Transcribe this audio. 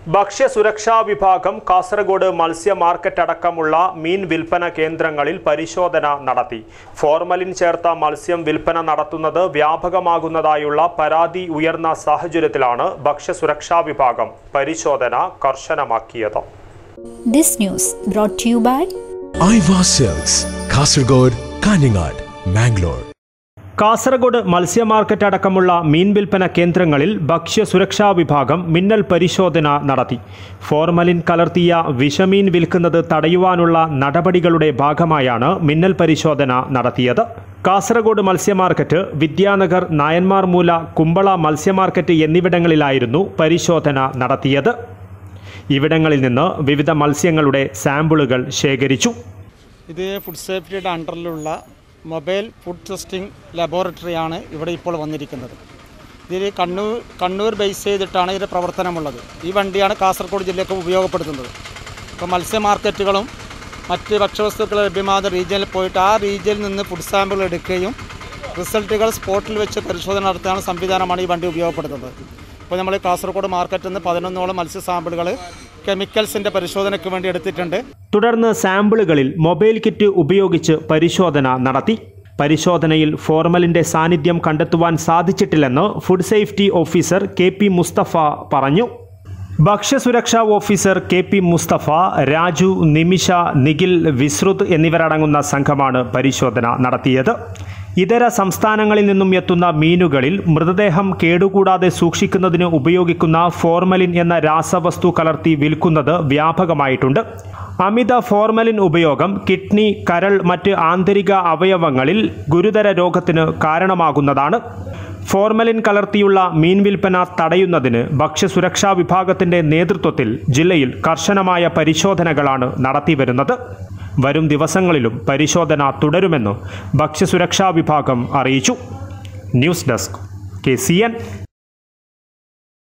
ഭക്ഷ്യസുരക്ഷാ വിഭാഗം കാസർഗോഡ് മത്സ്യ മാർക്കറ്റ് അടക്കമുള്ള മീൻ വിൽപ്പന കേന്ദ്രങ്ങളിൽ പരിശോധന നടത്തി ഫോർമലിൻ ചേർത്ത മത്സ്യം വിൽപ്പന നടത്തുന്നത് വ്യാപകമാകുന്നതായുള്ള പരാതി ഉയർന്ന സാഹചര്യത്തിലാണ് ഭക്ഷ്യസുരക്ഷാ വിഭാഗം പരിശോധന കർശനമാക്കിയത് This news brought to you by Aiwa cells Kasaragod Kanhangad Mangalore Kasaragod മത്സ്യ മാർക്കറ്റ് അടക്കമുള്ള മീൻ വിൽപ്പന കേന്ദ്രങ്ങളിൽ ഭക്ഷ്യസുരക്ഷാ വിഭാഗം മിന്നൽ പരിശോധന നടത്തി ഫോർമലിൻ കലർത്തിയ വിഷമീൻ വിൽക്കുന്നത് തടയുവാനുള്ള നടപടികളുടെ ഭാഗമായാണ് മിന്നൽ പരിശോധന നടത്തിയത് കാസർഗോഡ് മത്സ്യ മാർക്കറ്റ് വിദ്യാനഗർ നായന്മാർ മൂല കുമ്പള മത്സ്യ മാർക്കറ്റ് എന്നിവിടങ്ങളിലായിരുന്നു പരിശോധന നടത്തിയത് ഇവിടങ്ങളിൽ നിന്ന് വിവിധ മത്സ്യങ്ങളുടെ സാമ്പിളുകൾ ശേഖരിച്ചു ഇത് ഫുഡ് സേഫ്റ്റിയുടെ അണ്ടറിലുള്ള മൊബൈൽ ഫുഡ് ടെസ്റ്റിംഗ് ലബോറട്ടറിയാണ് ഇവിടെ ഇപ്പോൾ വന്നിരിക്കുന്നത് ഇതിൽ കണ്ണൂർ കണ്ണൂർ ബേസ് ചെയ്തിട്ടാണ് ഇതിൻ്റെ പ്രവർത്തനമുള്ളത് ഈ വണ്ടിയാണ് കാസർഗോഡ് ജില്ലയ്ക്ക് ഉപയോഗപ്പെടുത്തുന്നത് ഇപ്പോൾ മത്സ്യ മാർക്കറ്റുകളും മറ്റ് ഭക്ഷ്യവസ്തുക്കൾ ലഭ്യമാകുന്ന റീജിയനിൽ പോയിട്ട് ആ റീജിയനിൽ നിന്ന് ഫുഡ് സാമ്പിൾ എടുക്കുകയും റിസൾട്ടുകൾ സ്പോട്ടിൽ വെച്ച് പരിശോധന നടത്താനുള്ള സംവിധാനമാണ് ഈ വണ്ടി ഉപയോഗപ്പെടുത്തുന്നത് ഇപ്പോൾ നമ്മൾ കാസർഗോഡ് മാർക്കറ്റിൽ നിന്ന് പതിനൊന്നോളം മത്സ്യ സാമ്പിളുകൾ കെമിക്കൽസിൻ്റെ പരിശോധനയ്ക്ക് വേണ്ടി എടുത്തിട്ടുണ്ട് തുടർന്ന് സാമ്പിളുകളിൽ മൊബൈൽ കിറ്റ് ഉപയോഗിച്ച് പരിശോധന നടത്തി പരിശോധനയിൽ ഫോർമലിന്റെ സാന്നിധ്യം കണ്ടെത്തുവാൻ സാധിച്ചിട്ടില്ലെന്ന് food safety officer K P Mustafa പറഞ്ഞു ഭക്ഷ്യസുരക്ഷാ officer K P Mustafa Raju Nimisha Nikhil Visruth എന്നിവരടങ്ങുന്ന സംഘമാണ് പരിശോധന നടത്തിയത് ഇതര സംസ്ഥാനങ്ങളിൽ നിന്നും എത്തുന്ന മീനുകളിൽ മൃതദേഹം കേടുകൂടാതെ സൂക്ഷിക്കുന്നതിന് ഉപയോഗിക്കുന്ന ഫോർമലിൻ എന്ന രാസവസ്തു കലർത്തി വിൽക്കുന്നത് വ്യാപകമായിട്ടുണ്ട് അമിത ഫോർമലിൻ ഉപയോഗം കിഡ്നി കരൾ മറ്റ് ആന്തരിക അവയവങ്ങളിൽ ഗുരുതര രോഗത്തിന് കാരണമാകുന്നതാണ് ഫോർമലിൻ കലർത്തിയുള്ള മീൻ വിൽപ്പന തടയുന്നതിന് ഭക്ഷ്യസുരക്ഷാ വിഭാഗത്തിന്റെ നേതൃത്വത്തിൽ ജില്ലയിൽ കർശനമായ പരിശോധനകളാണ് നടത്തിവരുന്നത് വരും ദിവസങ്ങളിലും പരിശോധന തുടരുമെന്ന് ഭക്ഷ്യസുരക്ഷാ വിഭാഗം അറിയിച്ചു news desk K C N